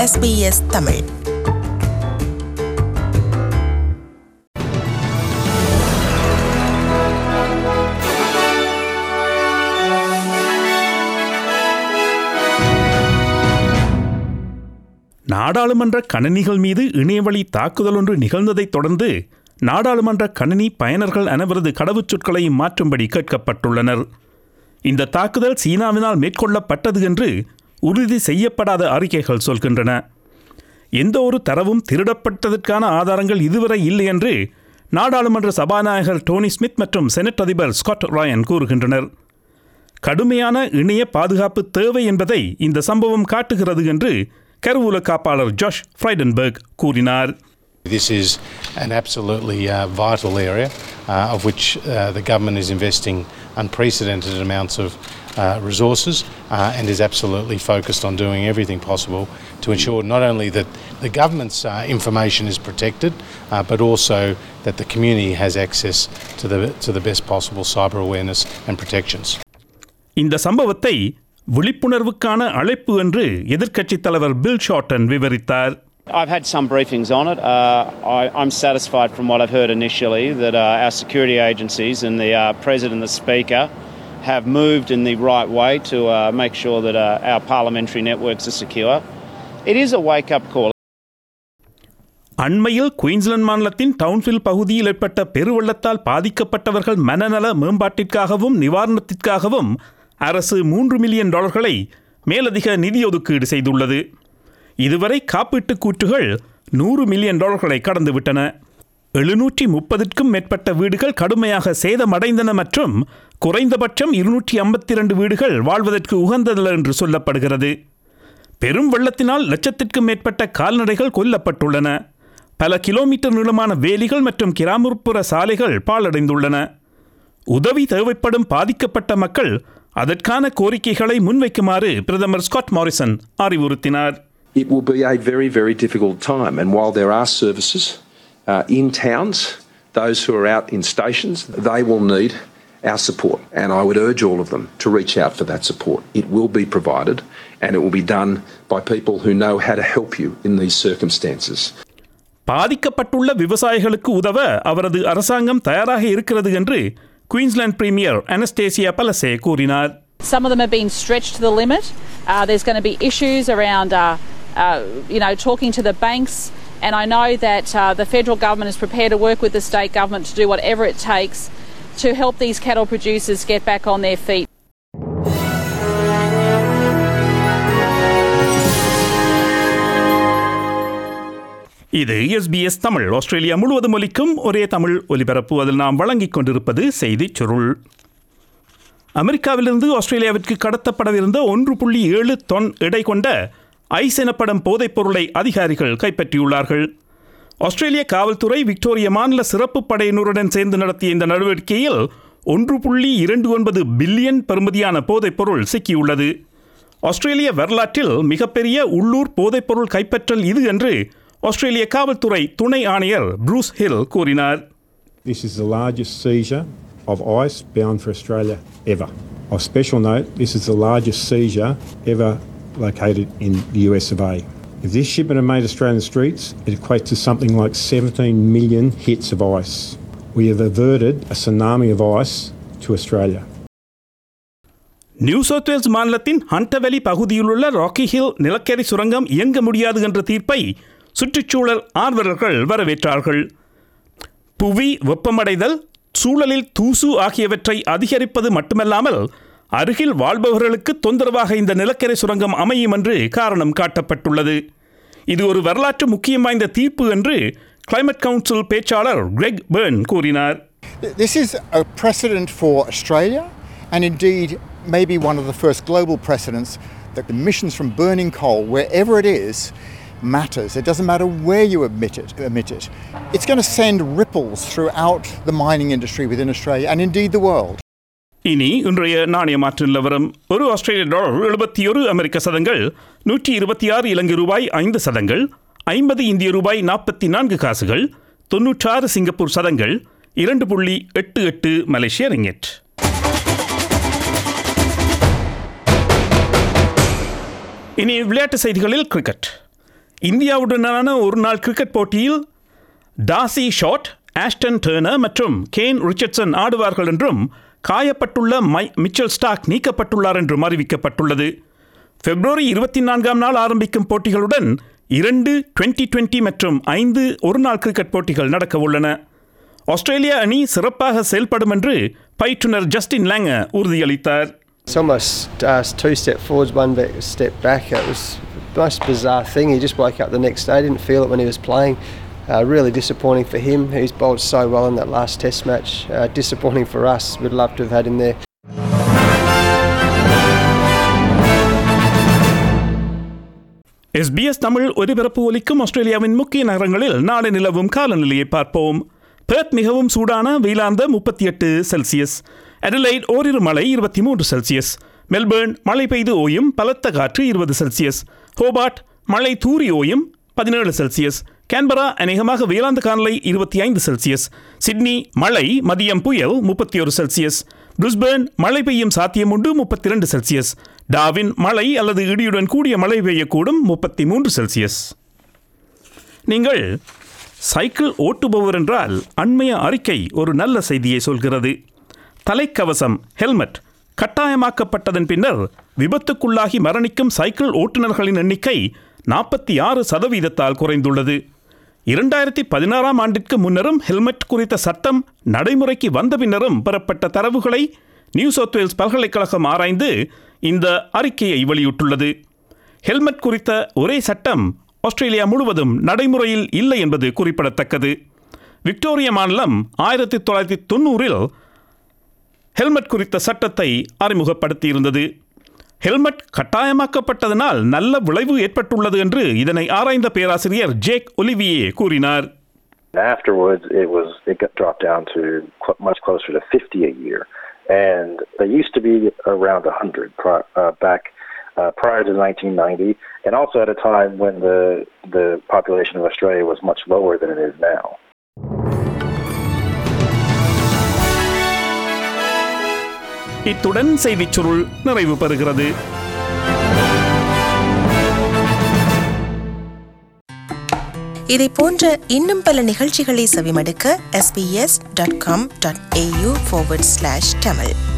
SBS Tamil நாடாளுமன்ற கணினிகள் மீது இணையவழி தாக்குதல் ஒன்று நிகழ்ந்ததைத் தொடர்ந்து நாடாளுமன்ற கணினி பயனர்கள் அனைவரது கடவுச்சொற்களையும் மாற்றும்படி கேட்கப்பட்டுள்ளனர் இந்த தாக்குதல் சீனாவினால் மேற்கொள்ளப்பட்டது என்று உறுதி செய்யப்படாத அறிக்கைகள் சொல்கின்றன எந்த ஒரு தரவும் திருடப்பட்டதற்கான ஆதாரங்கள் இதுவரை இல்லை என்று நாடாளுமன்ற சபாநாயகர் டோனி ஸ்மித் மற்றும் செனட் அதிபர் ஸ்காட் ராயன் கூறுகின்றனர் கடுமையான இணைய பாதுகாப்பு தேவை என்பதை இந்த சம்பவம் காட்டுகிறது என்று கருவூல காப்பாளர் ஜாஷ் ஃப்ரைடன்பர்க் கூறினார் This is an absolutely uh, vital area uh, of which uh, the government is investing unprecedented amounts of uh, resources uh, and is absolutely focused on doing everything possible to ensure not only that the government's uh, information is protected, uh, but also that the community has access to the, to the best possible cyber awareness and protections. இந்த சம்பவத்தை விழிப்புணர்வுக்கான அழைப்பு என்று எதிர்க்கட்சித் தலைவர் bill shorten விவரித்தார் I've had some briefings on it. Uh, I, I'm satisfied from what I've heard initially that uh, our security agencies and the uh, President and the Speaker have moved in the right way to uh, make sure that uh, our parliamentary networks are secure. It is a wake up call. அண்மையில் Queensland மாநிலத்தின் Townsville பகுதியில் ஏற்பட்ட பெருவெள்ளத்தால் பாதிக்கப்பட்டவர்கள் மனநல மேம்பாட்டிற்காகவும் நிவாரணத்திற்காகவும் அரசு மூன்று million டாலர்களை மேலதிக நிதி ஒதுக்கீடு செய்துள்ளது இதுவரை காப்பீட்டுக் கூற்றுகள் நூறு மில்லியன் டாலர்களை கடந்துவிட்டன எழுநூற்றி முப்பதுக்கும் மேற்பட்ட வீடுகள் கடுமையாக சேதமடைந்தன மற்றும் குறைந்தபட்சம் இருநூற்றி ஐம்பத்தி இரண்டு வீடுகள் வாழ்வதற்கு உகந்ததல்ல என்று சொல்லப்படுகிறது பெரும் வெள்ளத்தினால் லட்சத்திற்கும் மேற்பட்ட கால்நடைகள் கொல்லப்பட்டுள்ளன பல கிலோமீட்டர் நீளமான வேலிகள் மற்றும் கிராமப்புற சாலைகள் பாழடைந்துள்ளன உதவி தேவைப்படும் பாதிக்கப்பட்ட மக்கள் அதற்கான கோரிக்கைகளை முன்வைக்குமாறு பிரதமர் ஸ்காட் மாரிசன் அறிவுறுத்தினார் It will be a very, very difficult time. And while there are services uh, in towns, those who are out in stations, they will need our support. And I would urge all of them to reach out for that support. It will be provided and it will be done by people who know how to help you in these circumstances. பாதிக்கப்பட்டுள்ள விவசாயிகளுக்கு உதவ அவரது அரசாங்கம் தயாராக இருக்கிறது என்று Queensland premier அனஸ்டேசியா பலசே கூறினார் Some of them have been stretched to the limit. Uh, there's going to be issues around, uh, uh, you know, talking to the banks. And I know that uh, the federal government is prepared to work with the state government to do whatever it takes to help these cattle producers get back on their feet. இது SBS Tamil Australia முழுவதும் ஒலிக்கும் ஒரே தமிழ் ஒலிபரப்பு அதில் நாம் வழங்கிக் கொண்டிருப்பது செய்திச் சுருள் அமெரிக்காவிலிருந்து ஆஸ்திரேலியாவிற்கு கடத்தப்படவிருந்த ஒன்று புள்ளி ஏழு தொன் எடை கொண்ட ஐஸ் எனப்படும் போதைப் பொருளை அதிகாரிகள் கைப்பற்றியுள்ளார்கள் ஆஸ்திரேலிய காவல்துறை விக்டோரிய மாநில சிறப்பு படையினருடன் சேர்ந்து நடத்திய இந்த நடவடிக்கையில் ஒன்று புள்ளி இரண்டு ஒன்பது பில்லியன் பெறுமதியான போதைப் பொருள் சிக்கியுள்ளது ஆஸ்திரேலிய வரலாற்றில் மிகப்பெரிய உள்ளூர் போதைப்பொருள் கைப்பற்றல் இது என்று ஆஸ்திரேலிய காவல்துறை துணை ஆணையர் ப்ரூஸ் ஹில் கூறினார் This is the largest seizure of ice bound for Australia ever. Of special note, this is the largest seizure ever located in the US of A. If this shipment had made Australian streets, it equates to something like 17 million hits of ice. We have averted a tsunami of ice to Australia. New South Wales மாநிலத்தின் Hunter Valley பகுதியிலுள்ள rakhi hill நிலக்கரி சுரங்கம் இயங்க முடியாது என்ற தீர்ப்பை சுற்றுச்சூழல் ஆர்வலர்கள் வரவேற்றார்கள் புவி வெப்பமடைதல் சூழலில் தூசு ஆகியவற்றை அதிகரிப்பது மட்டுமல்லாமல் அருகில் வாழ்பவர்களுக்கு தொந்தரவாக இந்த நிலக்கரி சுரங்கம் அமையும் என்று காரணம் காட்டப்பட்டுள்ளது இது ஒரு வரலாற்று முக்கியம் வாய்ந்த தீர்ப்பு என்று கிளைமேட் கவுன்சில் பேச்சாளர் கிரெக் பேர்ன் கூறினார் This is a precedent for Australia and indeed maybe one of the first global precedents that emissions from burning coal, wherever it is, matters. It doesn't matter where you emit it, emit it. It's going to send ripples throughout the mining industry within Australia and indeed the world. இனி இன்றைய நாணய மாற்று நிலவரம் ஒரு ஆஸ்திரேலிய dollar எழுபத்தி ஒரு அமெரிக்க சதங்கள் நூற்றி இருபத்தி ஆறு இலங்கை ரூபாய் ஐந்து சதங்கள் ஐம்பது இந்திய ரூபாய் நாற்பத்தி நான்கு காசுகள் தொன்னூற்றாறு சிங்கப்பூர் சதங்கள் இரண்டு புள்ளி எட்டு எட்டு மலேசிய ரிங்கெட் இனி விளையாட்டு செய்திகளில் கிரிக்கெட் இந்தியாவுடனான ஒரு நாள் கிரிக்கெட் போட்டியில் டாசி ஷாட் ஆஸ்டன் டர்னர் மற்றும் கேன் ரிச்சர்ட்சன் ஆடுவார்கள் என்றும் காயப்பட்டுள்ள மை மிச்சல் ஸ்டாக் நீக்கப்பட்டுள்ளார் என்றும் அறிவிக்கப்பட்டுள்ளது பிப்ரவரி இருபத்தி நான்காம் நாள் ஆரம்பிக்கும் போட்டிகளுடன் இரண்டு டுவெண்டி டுவெண்டி மற்றும் ஐந்து ஒருநாள் கிரிக்கெட் போட்டிகள் நடக்க உள்ளன ஆஸ்திரேலிய அணி சிறப்பாக செயல்படும் என்று பயிற்றுனர் ஜஸ்டின் லேங்க உறுதியளித்தார் It's almost uh, two step forwards, one back, step back. It was the most bizarre thing. He just woke up the next day, didn't feel it when he was playing. Uh, really disappointing for him. He's bowled so well in that last Test match. Uh, disappointing for us. We'd love to have had him there. SBS Tamil ஒலிபரப்பு ஒலிக்கும் ஆஸ்திரேலியாவின் முக்கிய நகரங்களில் நாளை நிலவும் காலநிலையை பார்ப்போம் Perth மிகவும் சூடான வெயிலார்ந்த முப்பத்தி எட்டு செல்சியஸ் அடிலைட் ஓரிரு மழை இருபத்தி மூன்று செல்சியஸ் மெல்பேர்ன் மழை பெய்து ஓயும் பலத்த காற்று இருபது செல்சியஸ் ஹோபார்ட் மழை தூரி ஓயும் பதினேழு செல்சியஸ் கேன்பரா அநேகமாக வேளாந்த காலநிலை இருபத்தி ஐந்து செல்சியஸ் சிட்னி மழை மதியம் புயல் முப்பத்தி ஒரு செல்சியஸ் பிரிஸ்பேர்ன் மழை பெய்யும் சாத்தியம் உண்டு முப்பத்தி இரண்டு செல்சியஸ் டாவின் மழை அல்லது இடியுடன் கூடிய மழை பெய்யக்கூடும் முப்பத்தி மூன்று செல்சியஸ் நீங்கள் சைக்கிள் ஓட்டுபவர் என்றால் அண்மைய அறிக்கை ஒரு நல்ல செய்தியை சொல்கிறது தலைக்கவசம் ஹெல்மெட் கட்டாயமாக்கப்பட்டதன் பின்னர் விபத்துக்குள்ளாகி மரணிக்கும் சைக்கிள் ஓட்டுநர்களின் எண்ணிக்கை நாற்பத்தி ஆறு சதவீதத்தால் குறைந்துள்ளது இரண்டாயிரத்தி பதினாறாம் ஆண்டிற்கு முன்னரும் ஹெல்மெட் குறித்த சட்டம் நடைமுறைக்கு வந்த பின்னரும் பெறப்பட்ட தரவுகளை நியூ சவுத் வேல்ஸ் பல்கலைக்கழகம் ஆராய்ந்து இந்த அறிக்கையை வெளியிட்டுள்ளது ஹெல்மெட் குறித்த ஒரே சட்டம் ஆஸ்திரேலியா முழுவதும் நடைமுறையில் இல்லை என்பது குறிப்பிடத்தக்கது விக்டோரியா மாநிலம் ஆயிரத்தி தொள்ளாயிரத்தி தொண்ணூறில் ஹெல்மெட் குறித்த சட்டத்தை அறிமுகப்படுத்தியிருந்தது ஹெல்மெட் கட்டாயமாக்கப்பட்டதனால் நல்ல விளைவு ஏற்பட்டுள்ளது என்று இதனை ஆராய்ந்த பேராசிரியர் ஜேக் ஒலிவியே கூறினார் Afterwards, it was it got dropped down to qu- much closer to 50 a year, and they used to be around 100 pri- uh, back uh, prior to 1990, and also at a time when the the population of Australia was much lower than it is now. இத்துடன் செய்திச் சுருள் நிறைவு பெறுகிறது இதை போன்ற இன்னும் பல நிகழ்ச்சிகளை செவிமடுக்க sbs.com.au forward slash tamil